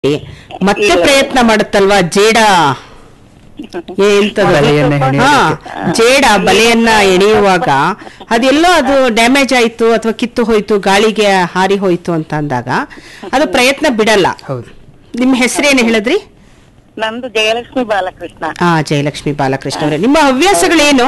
ಮತ್ತೆ ಇಲ್ಲ. ಪ್ರಯತ್ನ ಮಾಡುತ್ತಲ್ವಾ ಜೇಡ ಎಂತದು? ಬಲೆಯನ್ನ ಹಾ ಹೆಣೆಯೋದಕ್ಕೆ. ಜೇಡ ಬಲೆಯನ್ನ ಎಳೆಯುವಾಗ ಅದೆಲ್ಲೋ ಅದು ಡ್ಯಾಮೇಜ್ ಆಯ್ತು ಅಥವಾ ಕಿತ್ತು ಹೋಯ್ತು ಗಾಳಿಗೆ ಹಾರಿ ಹೋಯ್ತು ಅಂತ ಅಂದಾಗ ಅದು ಪ್ರಯತ್ನ ಬಿಡಲ್ಲ ಹೌದು ನಿಮ್ಮ ಹೆಸರೇನು ಹೇಳಿದ್ರಿ ನಂದು ಜಯಲಕ್ಷ್ಮಿ ಬಾಲಕೃಷ್ಣ ಹಾ ಜಯಲಕ್ಷ್ಮಿ ಬಾಲಕೃಷ್ಣ ಅವರೇ ನಿಮ್ಮ ಹವ್ಯಾಸಗಳೇನು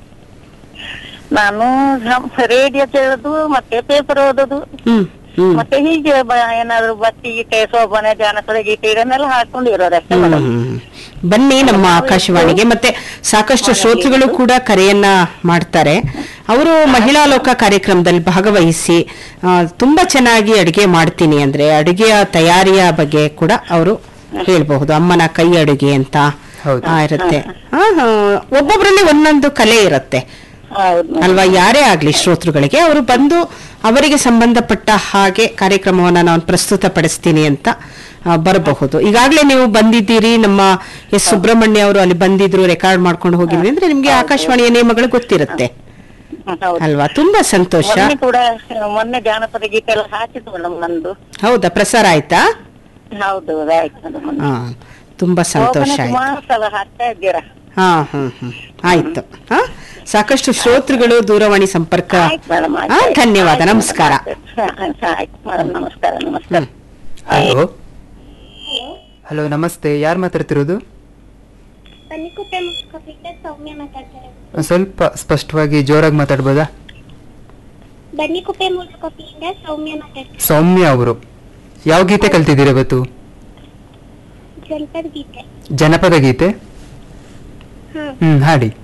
ನಾನು ರೇಡಿಯೋ ಕೇಳೋದು ಮತ್ತೆ ಪೇಪರ್ ಓದೋದು ಹ್ಮ್ ಹ್ಮ್ ಮತ್ತೆ ಹೀಗೆ ಬ- ಏನಾದ್ರು ಭಕ್ತಿ ಗೀತೆ ಶೋಭನೆ ಜಾನಪದ ಗೀತೆ ಇದನ್ನೆಲ್ಲ ಹಾಕೊಂಡಿರೋದು ಅಷ್ಟೇ ಮೇಡಮ್ ಹ್ಮ್. ಬನ್ನಿ ನಮ್ಮ ಆಕಾಶವಾಣಿಗೆ ಮತ್ತೆ ಸಾಕಷ್ಟು ಶ್ರೋತೃಗಳು ಕೂಡ ಕರೆಯನ್ನ ಮಾಡ್ತಾರೆ ಅವರು ಮಹಿಳಾ ಲೋಕ ಕಾರ್ಯಕ್ರಮದಲ್ಲಿ ಭಾಗವಹಿಸಿ ಆ, ತುಂಬಾ ಚೆನ್ನಾಗಿ ಅಡಿಗೆ ಮಾಡ್ತೀನಿ ಅಂದ್ರೆ ಅಡುಗೆಯ ತಯಾರಿಯ ಬಗ್ಗೆ ಕೂಡ ಅವರು ಹೇಳ್ಬಹುದು ಅಮ್ಮನ ಕೈ ಅಡುಗೆ ಅಂತ ಹೌದು. ಆ, ಇರುತ್ತೆ ಆ, ಆ, ಒಬ್ಬೊಬ್ರಲ್ಲಿ ಒಂದೊಂದು ಕಲೆ ಇರುತ್ತೆ ಹೌದು madam. ಅಲ್ವಾ ಯಾರೇ ಆಗ್ಲಿ ಶ್ರೋತೃಗಳಿಗೆ ಅವರು ಬಂದು ಅವರಿಗೆ ಸಂಬಂಧಪಟ್ಟ ಹಾಗೆ ಕಾರ್ಯಕ್ರಮವನ್ನ ನಾನು ಪ್ರಸ್ತುತಪಡಿಸ್ತೀನಿ ಅಂತ ಆ, ಬರಬಹುದು ಈಗಾಗಲೇ ನೀವು ಬಂದಿದ್ದೀರಿ ನಮ್ಮ ಎಸ್ ಸುಬ್ರಹ್ಮಣ್ಯ ಅವರು ಅಲ್ಲಿ ಬಂದಿದ್ರು ರೆಕಾರ್ಡ್ ಮಾಡ್ಕೊಂಡು ಹೋಗಿದ್ವಿ ಅಂದ್ರೆ ನಿಮ್ಗೆ ಆಕಾಶವಾಣಿಯ ನಿಯಮಗಳು ಗೊತ್ತಿರುತ್ತೆ ಹ್ಮ್, ಹೌದು ಅಲ್ವಾ ತುಂಬಾ ಸಂತೋಷ ಮೊನ್ನೆ ಕೂಡ ಮೊನ್ನೆ ಜಾನಪದ ಗೀತೆ ಎಲ್ಲ ಹಾಕಿದ್ದು ಮೇಡಮ್ ನಂದು ಹೌದಾ ಪ್ರಸಾರ ಆಯ್ತಾ ಹೌದು ಆಯ್ತು ಮೇಡಮ್ ಹಾ ತುಂಬಾ ಸಂತೋಷ ಆಯ್ತು ಸುಮಾರು ಸಲ ಹಾಕ್ತಾ ಇದ್ದೀರಾ ಹಾ ಹ್ಮ್ ಹ್ಮ್ ಆಯ್ತು ಹಾ ಸಾಕಷ್ಟು ಶ್ರೋತೃಗಳು ದೂರವಾಣಿ ಸಂಪರ್ಕ ಆಯ್ತು ಮೇಡಮ್ ಹಾ, ಧನ್ಯವಾದ ನಮಸ್ಕಾರ ಆಯ್ತು ಮೇಡಮ್ ನಮಸ್ಕಾರ ನಮಸ್ಕಾರ ಹ್ಮ್ ಹಲೋ ಹಲೋ ನಮಸ್ತೆ ಯಾರು ಮಾತಾಡ್ತಿರೋದು ಬನ್ನಿಕುಪ್ಪೆ ಮುಸ್ಕೊಬಿಟ್ಟು ಸೌಮ್ಯ ಮಾತಾಡ್ತಾರೆ ಒಂದ್ ಸ್ವಲ್ಪ ಸ್ಪಷ್ಟವಾಗಿ ಜೋರಾಗಿ ಮಾತಾಡ್ಬೋದಾ ಬನ್ನಿಕುಪ್ಪೆ ಮುಸ್ಕೊಪಿಯಿಂದ ಸೌಮ್ಯ ಮಾತಾಡ್ತಾರೆ ಸೌಮ್ಯ ಅವರು ಯಾವ ಗೀತೆ ಕಲ್ತಿದ್ದೀರಾ ಇವತ್ತು ಜನಪದ ಗೀತೆ ಜನಪದ ಗೀತೆ ಹ್ಮ್ ಹ್ಮ್ ಹಾಡಿ